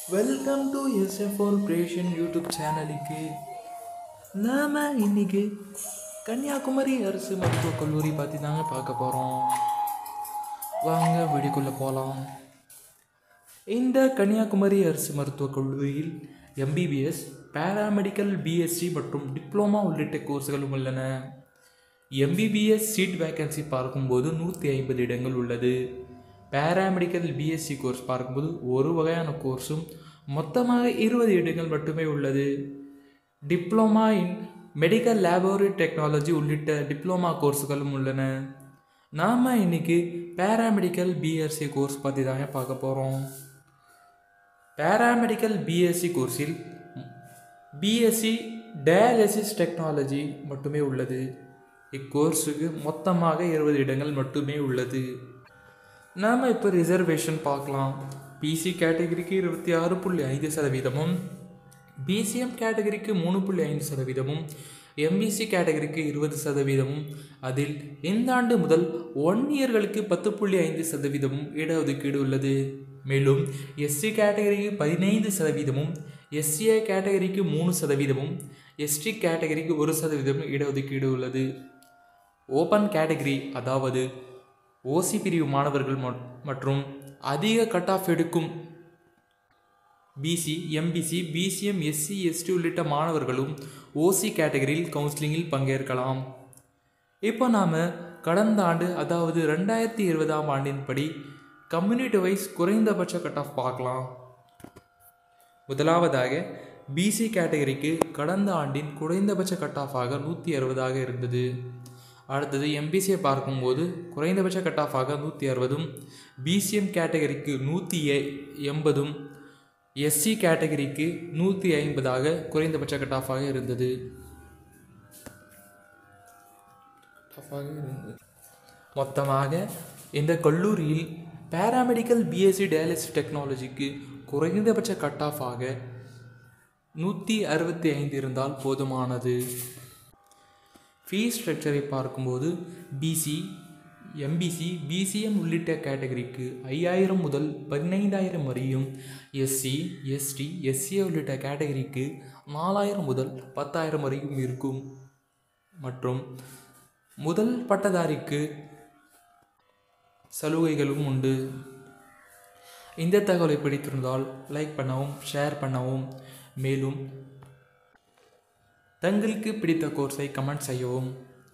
welcome to SFR creation YouTube சேனலுக்கு நாம் இன்னைக்கு கன்னியாகுமரி அரசு மருத்துவக் கல்லூரி பற்றி தாங்க பார்க்க போகிறோம் வாங்க வீடியோக்குள்ளே போகலாம் இந்த கன்னியாகுமரி அரசு மருத்துவக் கல்லூரியில் எம்பிபிஎஸ் பேராமெடிக்கல் பிஎஸ்சி மற்றும் டிப்ளமா உள்ளிட்ட கோர்ஸ்களும் உள்ளன எம்பிபிஎஸ் சீட் வேக்கன்சி பார்க்கும்போது நூற்றி ஐம்பது இடங்கள் உள்ளது பேராமெடிக்கல் பிஎஸ்சி கோர்ஸ் பார்க்கும்போது ஒரு வகையான கோர்ஸும் மொத்தமாக இருபது இடங்கள் மட்டுமே உள்ளது diploma in medical laboratory technology உள்ளிட்ட டிப்ளமா கோர்ஸ்களும் உள்ளன நாம் இன்னைக்கு பேராமெடிக்கல் பிஎஸ்சி கோர்ஸ் பற்றி தாங்க பார்க்க போகிறோம் பேராமெடிக்கல் பிஎஸ்சி கோர்ஸில் பிஎஸ்சி டயாலிசிஸ் டெக்னாலஜி மட்டுமே உள்ளது இக்கோர்ஸுக்கு மொத்தமாக இருபது இடங்கள் மட்டுமே உள்ளது நாம் இப்போ ரிசர்வேஷன் பார்க்கலாம் பிசி கேட்டகரிக்கு இருபத்தி ஆறு புள்ளி ஐந்து சதவீதமும் பிசிஎம் கேட்டகரிக்கு மூணு புள்ளி ஐந்து சதவீதமும் எம்பிசி கேட்டகரிக்கு இருபது சதவீதமும் அதில் இந்த ஆண்டு முதல் ஒன் இயர்களுக்கு பத்து புள்ளி ஐந்து சதவீதமும் இடஒதுக்கீடு உள்ளது மேலும் எஸ்சி கேட்டகரிக்கு பதினைந்து சதவீதமும் எஸ்சிஐ கேட்டகரிக்கு மூணு சதவீதமும் எஸ்டி கேட்டகரிக்கு ஒரு சதவீதமும் இடஒதுக்கீடு உள்ளது ஓப்பன் கேட்டகரி அதாவது ஓசி பிரிவு மாணவர்கள் மட்- மற்றும் அதிக கட் ஆஃப் எடுக்கும் BC MBC BCM SC ST உள்ளிட்ட மாணவர்களும் ஓசி கேட்டகரியில் கவுன்சிலிங்கில் பங்கேற்கலாம் இப்போ நாம் கடந்த ஆண்டு அதாவது ரெண்டாயிரத்தி இருபதாம் ஆண்டின்படி கம்யூனிட்டி வைஸ் குறைந்தபட்ச கட் ஆஃப் பார்க்கலாம் முதலாவதாக பிசி கேட்டகரிக்கு கடந்த ஆண்டின் குறைந்தபட்ச கட் ஆஃபாக நூற்றி அறுபதாக இருந்தது அடுத்தது எம்பிசியை பார்க்கும்போது குறைந்தபட்ச கட் ஆஃபாக நூற்றி அறுபதும் பிசிஎம் கேட்டகரிக்கு நூற்றி எண்பதும் எஸ்சி கேட்டகரிக்கு நூற்றி ஐம்பதாக குறைந்தபட்ச கட் ஆஃபாக இருந்தது ஆஃபாக இருந்தது மொத்தமாக இந்த கல்லூரியில் பேராமெடிக்கல் பிஎஸ்சி டயாலிசிஸ் டெக்னாலஜிக்கு குறைந்தபட்ச கட் ஆஃப் ஆக நூற்றி அறுபத்தி ஐந்து இருந்தால் போதுமானது ஃபீஸ் ஸ்ட்ரக்சரை பார்க்கும்போது பிசி எம்பிசி பிசிஎம் உள்ளிட்ட கேட்டகரிக்கு ஐயாயிரம் முதல் பதினைந்தாயிரம் வரையும் எஸ்சி எஸ்டி எஸ்சி உள்ளிட்ட கேட்டகரிக்கு நாலாயிரம் முதல் பத்தாயிரம் வரையும் இருக்கும் மற்றும் முதல் பட்டதாரிக்கு சலுகைகளும் உண்டு இந்த தகவலை பிடித்திருந்தால் லைக் பண்ணவும் ஷேர் பண்ணவும் மேலும் தங்களுக்கு பிடித்த கோர்ஸை கமெண்ட் செய்யவும்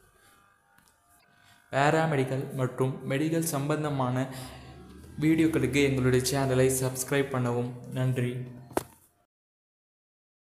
பேராமெடிக்கல் மற்றும் மெடிக்கல் சம்பந்தமான வீடியோக்களுக்கு எங்களுடைய சேனலை சப்ஸ்கிரைப் பண்ணவும் நன்றி